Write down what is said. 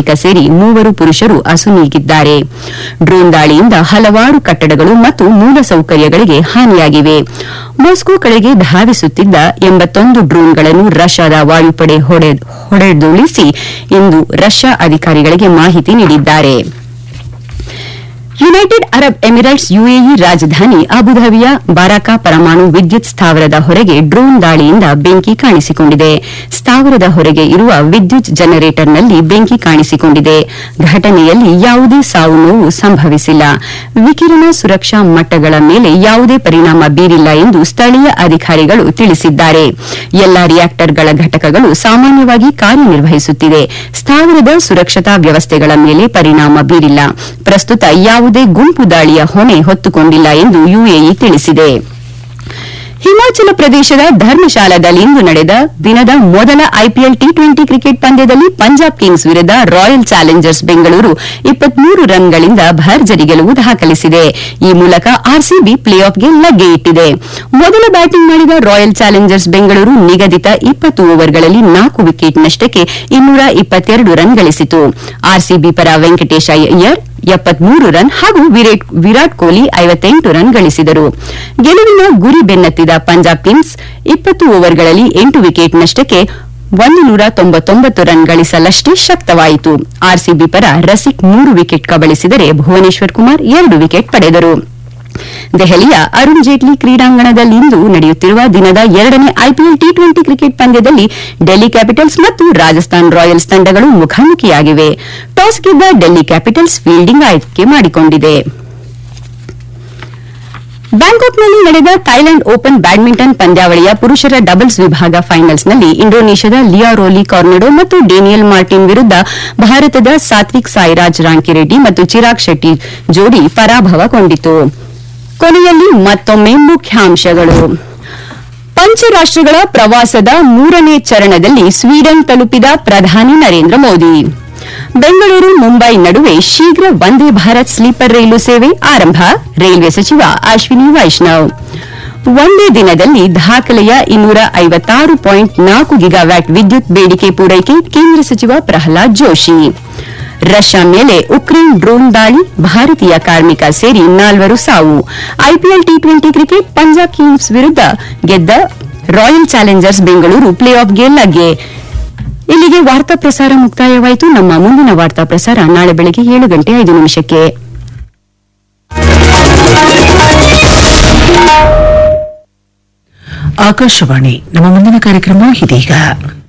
ಕಾರ್ಮಿಕ ಸೇರಿ ಮೂವರು ಪುರುಷರು ಅಸುನೀಗಿದ್ದಾರೆ ಡ್ರೋನ್ ದಾಳಿಯಿಂದ ಹಲವಾರು ಕಟ್ಟಡಗಳು ಮತ್ತು ಮೂಲಸೌಕರ್ಯಗಳಿಗೆ ಹಾನಿಯಾಗಿವೆ ಮಾಸ್ಕೋ ಕಡೆಗೆ ಧಾವಿಸುತ್ತಿದ್ದ ಎಂಬತ್ತೊಂದು ಡ್ರೋನ್ಗಳನ್ನು ರಷ್ಯಾದ ವಾಯುಪಡೆ ಹೊಡೆ- ಹೊಡೆದುರುಳಿಸಿ ಎಂದು ರಷ್ಯಾ ಅಧಿಕಾರಿಗಳಿಗೆ ಮಾಹಿತಿ ನೀಡಿದ್ದಾರೆ ಯುನೈಟೆಡ್ ಅರಬ್ ಎಮಿರೇಟ್ಸ್ ಯುಎಇ ರಾಜಧಾನಿ ಅಬುಧಾಬಿಯ ಬಾರಾಕಾ ಪರಮಾಣು ವಿದ್ಯುತ್ ಸ್ಥಾವರದ ಹೊರಗೆ ಡ್ರೋನ್ ದಾಳಿಯಿಂದ ಬೆಂಕಿ ಕಾಣಿಸಿಕೊಂಡಿದೆ ಸ್ಥಾವರದ ಹೊರಗೆ ಇರುವ ವಿದ್ಯುತ್ ಜನರೇಟರ್ನಲ್ಲಿ ಬೆಂಕಿ ಕಾಣಿಸಿಕೊಂಡಿದೆ ಘಟನೆಯಲ್ಲಿ ಯಾವುದೇ ಸಾವು ನೋವು ಸಂಭವಿಸಿಲ್ಲ ವಿಕಿರಣ ಸುರಕ್ಷಾ ಮಟ್ಟಗಳ ಮೇಲೆ ಯಾವುದೇ ಪರಿಣಾಮ ಬೀರಿಲ್ಲ ಎಂದು ಸ್ಥಳೀಯ ಅಧಿಕಾರಿಗಳು ತಿಳಿಸಿದ್ದಾರೆ ಎಲ್ಲಾ ರಿಯಾಕ್ಟರ್ಗಳ ಘಟಕಗಳು ಸಾಮಾನ್ಯವಾಗಿ ಕಾರ್ಯನಿರ್ವಹಿಸುತ್ತಿದೆ ಸ್ಥಾವರದ ಸುರಕ್ಷತಾ ವ್ಯವಸ್ಥೆಗಳ ಮೇಲೆ ಪರಿಣಾಮ ಬೀರಿಲ್ಲ ಪ್ರಸ್ತುತ ಯಾವುದೇ ಗುಂಪು ದಾಳಿಯ ಹೊಣೆ ಹೊತ್ತುಕೊಂಡಿಲ್ಲ ಎಂದು ಯುಎಇ ತಿಳಿಸಿದೆ ಹಿಮಾಚಲ ಪ್ರದೇಶದ ಧರ್ಮಶಾಲಾದಲ್ಲಿಂದು ನಡೆದ ದಿನದ ಮೊದಲ ಐಪಿಎಲ್ ಟಿ ಟ್ವೆಂಟಿ ಕ್ರಿಕೆಟ್ ಪಂದ್ಯದಲ್ಲಿ ಪಂಜಾಬ್ ಕಿಂಗ್ಸ್ ವಿರುದ್ಧ ರಾಯಲ್ ಚಾಲೆಂಜರ್ಸ್ ಬೆಂಗಳೂರು ಇಪ್ಪತ್ಮೂರು ರನ್ಗಳಿಂದ ಭರ್ಜರಿ ಗೆಲುವು ದಾಖಲಿಸಿದೆ ಈ ಮೂಲಕ ಆರ್ಸಿಬಿ ಪ್ಲೇ ಆಫ್ಗೆ ಲಗ್ಗೆ ಇಟ್ಟಿದೆ ಮೊದಲ ಬ್ಯಾಟಿಂಗ್ ಮಾಡಿದ ರಾಯಲ್ ಚಾಲೆಂಜರ್ಸ್ ಬೆಂಗಳೂರು ನಿಗದಿತ ಇಪ್ಪತ್ತು ಓವರ್ಗಳಲ್ಲಿ ನಾಲ್ಕು ವಿಕೆಟ್ ನಷ್ಟಕ್ಕೆ ಇನ್ನೂರ ಇಪ್ಪತ್ತೆರಡು ರನ್ ಗಳಿಸಿತು ಆರ್ಸಿಬಿ ಪರ ವೆಂಕಟೇಶ್ ಅಯ್ಯರ್ ಎಪ್ಪತ್ಮೂರು ರನ್ ಹಾಗೂ ವಿರಾಟ್- ವಿರಾಟ್ ಕೊಹ್ಲಿ ಐವತ್ತೆಂಟು ರನ್ ಗಳಿಸಿದರು ಗೆಲುವಿನ ಗುರಿ ಬೆನ್ನತ್ತಿದ ಪಂಜಾಬ್ ಕಿಂಗ್ಸ್ ಇಪ್ಪತ್ತು ಓವರ್ಗಳಲ್ಲಿ ಎಂಟು ವಿಕೆಟ್ ನಷ್ಟಕ್ಕೆ ಒಂದು ನೂರ ತೊಂಬತ್ತೊಂಬತ್ತು ರನ್ ಗಳಿಸಲಷ್ಟೇ ಶಕ್ತವಾಯಿತು ಆರ್ಸಿಬಿ ಪರ ರಸಿಕ್ ಮೂರು ವಿಕೆಟ್ ಕಬಳಿಸಿದರೆ ಭುವನೇಶ್ವರ್ ಕುಮಾರ್ ಎರಡು ವಿಕೆಟ್ ಪಡೆದರು ದೆಹಲಿಯ ಅರುಣ್ ಜೇಟ್ಲಿ ಕ್ರೀಡಾಂಗಣದಲ್ಲಿಂದು ನಡೆಯುತ್ತಿರುವ ದಿನದ ಎರಡನೇ ಐಪಿಎಲ್ ಟಿ ಟ್ವೆಂಟಿ ಕ್ರಿಕೆಟ್ ಪಂದ್ಯದಲ್ಲಿ ಡೆಲ್ಲಿ ಕ್ಯಾಪಿಟಲ್ಸ್ ಮತ್ತು ರಾಜಸ್ಥಾನ್ ರಾಯಲ್ಸ್ ತಂಡಗಳು ಮುಖಾಮುಖಿಯಾಗಿವೆ ಟಾಸ್ ಗೆದ್ದ ಡೆಲ್ಲಿ ಕ್ಯಾಪಿಟಲ್ಸ್ ಫೀಲ್ಡಿಂಗ್ ಆಯ್ಕೆ ಮಾಡಿಕೊಂಡಿದೆ ಬ್ಯಾಂಕಾಕ್ನಲ್ಲಿ ನಡೆದ ಥೈಲ್ಯಾಂಡ್ ಓಪನ್ ಬ್ಯಾಡ್ಮಿಂಟನ್ ಪಂದ್ಯಾವಳಿಯ ಪುರುಷರ ಡಬಲ್ಸ್ ವಿಭಾಗ ಫೈನಲ್ಸ್ನಲ್ಲಿ ಇಂಡೋನೇಷ್ಯಾದ ಲಿಯಾ ರೋಲಿ ಕಾರ್ನಡೋ ಮತ್ತು ಡೇನಿಯಲ್ ಮಾರ್ಟಿನ್ ವಿರುದ್ಧ ಭಾರತದ ಸಾತ್ವಿಕ್ ಸಾಯಿರಾಜ್ ರಾಂಕಿರೆಡ್ಡಿ ಮತ್ತು ಚಿರಾಗ್ ಶೆಟ್ಟಿ ಜೋಡಿ ಪರಾಭವಗೊಂಡಿತು ಕೊನೆಯಲ್ಲಿ ಮತ್ತೊಮ್ಮೆ ಮುಖ್ಯಾಂಶಗಳು ಪಂಚರಾಷ್ಟ್ರಗಳ ಪ್ರವಾಸದ ಮೂರನೇ ಚರಣದಲ್ಲಿ ಸ್ವೀಡನ್ ತಲುಪಿದ ಪ್ರಧಾನಿ ನರೇಂದ್ರ ಮೋದಿ ಬೆಂಗಳೂರು ಮುಂಬೈ ನಡುವೆ ಶೀಘ್ರ ವಂದೇ ಭಾರತ್ ಸ್ಲೀಪರ್ ರೈಲು ಸೇವೆ ಆರಂಭ ರೈಲ್ವೆ ಸಚಿವ ಅಶ್ವಿನಿ ವೈಷ್ಣವ್ ಒಂದೇ ದಿನದಲ್ಲಿ ದಾಖಲೆಯ ಇನ್ನೂರ ಐವತ್ತಾರು ಪಾಯಿಂಟ್ ನಾಲ್ಕು ಗಿಗಾವ್ಯಾಟ್ ವಿದ್ಯುತ್ ಬೇಡಿಕೆ ಪೂರೈಕೆ ಕೇಂದ್ರ ಸಚಿವ ಪ್ರಹ್ಲಾದ್ ಜೋಶಿ ರಷ್ಯಾ ಮೇಲೆ ಉಕ್ರೇನ್ ಡ್ರೋನ್ ದಾಳಿ ಭಾರತೀಯ ಕಾರ್ಮಿಕ ಸೇರಿ ನಾಲ್ವರು ಸಾವು IPL T twenty cricket Punjab Kings ವಿರುದ್ಧ ಗೆದ್ದ ರಾಯಲ್ ಚಾಲೆಂಜರ್ಸ್ ಬೆಂಗಳೂರು ಪ್ಲೇ ಆಫ್ಗೆ ಲಗ್ಗೆ ಇಲ್ಲಿಗೆ ವಾರ್ತಾ ಪ್ರಸಾರ ಮುಕ್ತಾಯವಾಯಿತು ನಮ್ಮ ಮುಂದಿನ ವಾರ್ತಾ ಪ್ರಸಾರ ನಾಳೆ ಬೆಳಗ್ಗೆ ಏಳು ಗಂಟೆ ಐದು ನಿಮಿಷಕ್ಕೆ ಆಕಾಶವಾಣಿ ನಮ್ಮ ಮುಂದಿನ ಕಾರ್ಯಕ್ರಮ ಇದೀಗ